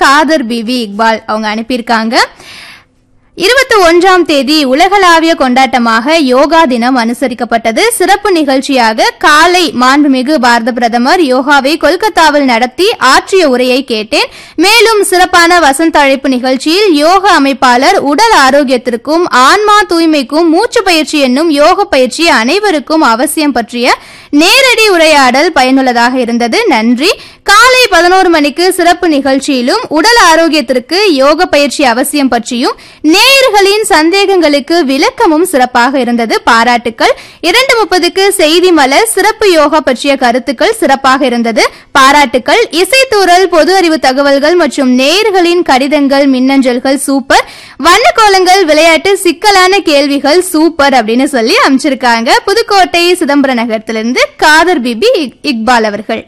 Kader PV Iqbal அவங்க அனுப்பியிருக்காங்க இருபத்தி ஒன்றாம் தேதி உலகளாவிய கொண்டாட்டமாக யோகா தினம் அனுசரிக்கப்பட்டது சிறப்பு நிகழ்ச்சியாக காலை மாண்புமிகு பாரத பிரதமர் யோகாவை கொல்கத்தாவில் நடத்தி ஆற்றிய உரையை கேட்டேன் மேலும் சிறப்பான வசந்த அழைப்பு நிகழ்ச்சியில் யோகா அமைப்பாளர் உடல் ஆரோக்கியத்திற்கும் ஆன்மா தூய்மைக்கும் மூச்சு பயிற்சி என்னும் யோக பயிற்சி அனைவருக்கும் அவசியம் பற்றிய நேரடி உரையாடல் பயனுள்ளதாக இருந்தது நன்றி காலை பதினோரு மணிக்கு சிறப்பு நிகழ்ச்சியிலும் உடல் ஆரோக்கியத்திற்கு யோக பயிற்சி அவசியம் பற்றியும் நேயர்களின் சந்தேகங்களுக்கு விளக்கமும் சிறப்பாக இருந்தது பாராட்டுக்கள் இரண்டு முப்பதுக்கு செய்தி மலர் சிறப்பு யோகா பற்றிய கருத்துக்கள் சிறப்பாக இருந்தது பாராட்டுக்கள் இசைத்தூரல் பொது அறிவு தகவல்கள் மற்றும் நேயர்களின் கடிதங்கள் மின்னஞ்சல்கள் சூப்பர் வண்ணக்கோலங்கள் விளையாட்டு சிக்கலான கேள்விகள் சூப்பர் அப்படின்னு சொல்லி அமைச்சிருக்காங்க புதுக்கோட்டை சிதம்பர நகரத்திலிருந்து காதர் பிபி இக்- இக்பால் அவர்கள்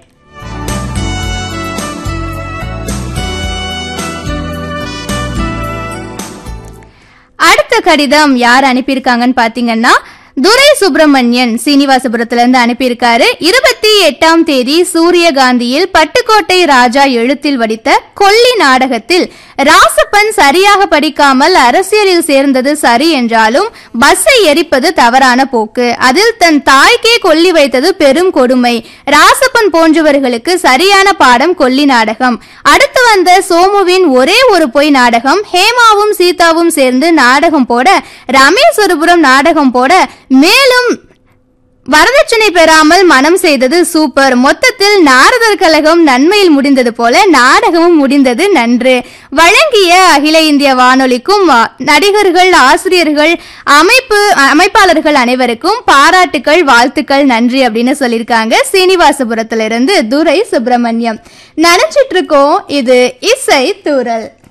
அடுத்த கடிதம் யார் அனுப்பியிருக்காங்கன்னு பாத்தீங்கன்னா துரை சுப்பிரமணியன் சீனிவாசபுரத்துல இருந்து அனுப்பியிருக்காரு இருபத்தி எட்டாம் தேதி சூரியகாந்தியில் பட்டுக்கோட்டை ராஜா எழுத்தில் வடித்த கொல்லி நாடகத்தில் ராசப்பன் சரியாக படிக்காமல் அரசியலில் சேர்ந்தது சரி என்றாலும் பஸ்ஸை எரிப்பது தவறான போக்கு அதில் தன் தாய்க்கே கொல்லி வைத்தது பெரும் கொடுமை ராசப்பன் போன்றவர்களுக்கு சரியான பாடம் கொல்லி நாடகம் அடுத்து வந்த சோமுவின் ஒரே ஒரு பொய் நாடகம் ஹேமாவும் சீதாவும் சேர்ந்து நாடகம் போட ரமேஸ்வரபுரம் நாடகம் போட மேலும் வரதட்சணை பெறாமல் மனம் செய்தது சூப்பர் மொத்தத்தில் நாரதர் கழகம் நன்மையில் முடிந்தது போல நாடகமும் முடிந்தது நன்று வழங்கிய அகில இந்திய வானொலிக்கும் அ, நடிகர்கள் ஆசிரியர்கள் அமைப்பு அமைப்பாளர்கள் அனைவருக்கும் பாராட்டுக்கள் வாழ்த்துக்கள் நன்றி அப்படின்னு சொல்லியிருக்காங்க சீனிவாசபுரத்திலிருந்து துரை சுப்பிரமணியம் நினைச்சிட்டு இருக்கோம் இது இசை தூரல்